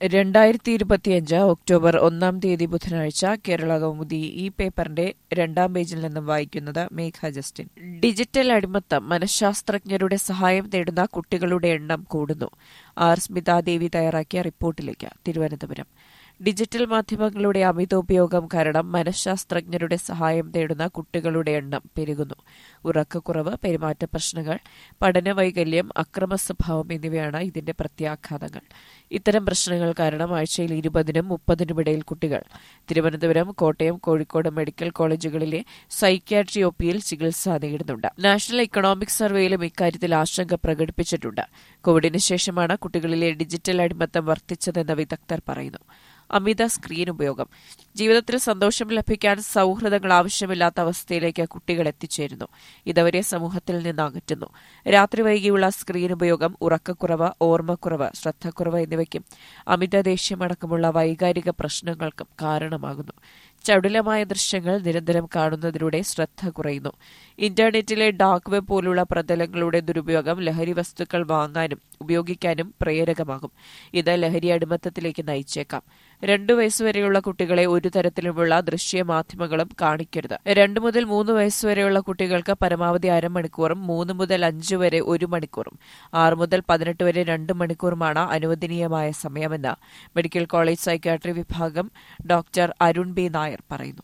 രണ്ടായിരത്തി ഇരുപത്തിയഞ്ച് ഒക്ടോബർ ഒന്നാം തീയതി ബുധനാഴ്ച കേരള കൗമുദി ഈ പേപ്പറിന്റെ രണ്ടാം പേജിൽ നിന്നും വായിക്കുന്നത് മേഘ ജസ്റ്റിൻ ഡിജിറ്റൽ അടിമത്തം മനഃശാസ്ത്രജ്ഞരുടെ സഹായം തേടുന്ന കുട്ടികളുടെ എണ്ണം കൂടുന്നു ആർ സ്മിതാദേവി തയ്യാറാക്കിയ റിപ്പോർട്ടിലേക്ക് തിരുവനന്തപുരം ഡിജിറ്റൽ മാധ്യമങ്ങളുടെ അമിതോപയോഗം കാരണം മനഃശാസ്ത്രജ്ഞരുടെ സഹായം തേടുന്ന കുട്ടികളുടെ എണ്ണം പെരുകുന്നു ഉറക്കക്കുറവ് പെരുമാറ്റ പ്രശ്നങ്ങൾ പഠനവൈകല്യം അക്രമ സ്വഭാവം എന്നിവയാണ് ഇതിന്റെ പ്രത്യാഘാതങ്ങൾ ഇത്തരം പ്രശ്നങ്ങൾ കാരണം ആഴ്ചയിൽ ഇരുപതിനും മുപ്പതിനും ഇടയിൽ കുട്ടികൾ തിരുവനന്തപുരം കോട്ടയം കോഴിക്കോട് മെഡിക്കൽ കോളേജുകളിലെ സൈക്യാട്രി ഒപിയിൽ ചികിത്സ നേടുന്നുണ്ട് നാഷണൽ ഇക്കണോമിക് സർവേയിലും ഇക്കാര്യത്തിൽ ആശങ്ക പ്രകടിപ്പിച്ചിട്ടുണ്ട് കോവിഡിന് ശേഷമാണ് കുട്ടികളിലെ ഡിജിറ്റൽ അടിമത്തം വർദ്ധിച്ചതെന്ന് വിദഗ്ധർ പറയുന്നു അമിത സ്ക്രീൻ ഉപയോഗം ജീവിതത്തിൽ സന്തോഷം ലഭിക്കാൻ സൌഹൃദങ്ങൾ ആവശ്യമില്ലാത്ത അവസ്ഥയിലേക്ക് കുട്ടികൾ എത്തിച്ചേരുന്നു ഇതവരെ സമൂഹത്തിൽ നിന്ന് അകറ്റുന്നു രാത്രി വൈകിയുള്ള സ്ക്രീൻ ഉപയോഗം ഉറക്കക്കുറവ് ഓർമ്മക്കുറവ് ശ്രദ്ധക്കുറവ് എന്നിവയ്ക്കും അമിത ദേഷ്യമടക്കമുള്ള വൈകാരിക പ്രശ്നങ്ങൾക്കും കാരണമാകുന്നു ചടുലമായ ദൃശ്യങ്ങൾ നിരന്തരം കാണുന്നതിലൂടെ ശ്രദ്ധ കുറയുന്നു ഇന്റർനെറ്റിലെ ഡാർക്ക് വെബ് പോലുള്ള പ്രതലങ്ങളുടെ ദുരുപയോഗം ലഹരി വസ്തുക്കൾ വാങ്ങാനും ഉപയോഗിക്കാനും പ്രേരകമാകും ഇത് ലഹരി അടിമത്തത്തിലേക്ക് നയിച്ചേക്കാം രണ്ടു വയസ്സുവരെയുള്ള കുട്ടികളെ ഒരു തരത്തിലുമുള്ള ദൃശ്യമാധ്യമങ്ങളും കാണിക്കരുത് രണ്ടു മുതൽ മൂന്ന് വയസ്സുവരെയുള്ള കുട്ടികൾക്ക് പരമാവധി അരമണിക്കൂറും മൂന്ന് മുതൽ അഞ്ച് വരെ ഒരു മണിക്കൂറും ആറ് മുതൽ പതിനെട്ട് വരെ രണ്ട് മണിക്കൂറുമാണ് അനുവദനീയമായ സമയമെന്ന് മെഡിക്കൽ കോളേജ് സൈക്യാട്രി വിഭാഗം ഡോക്ടർ അരുൺ ബി നായർ പറയുന്നു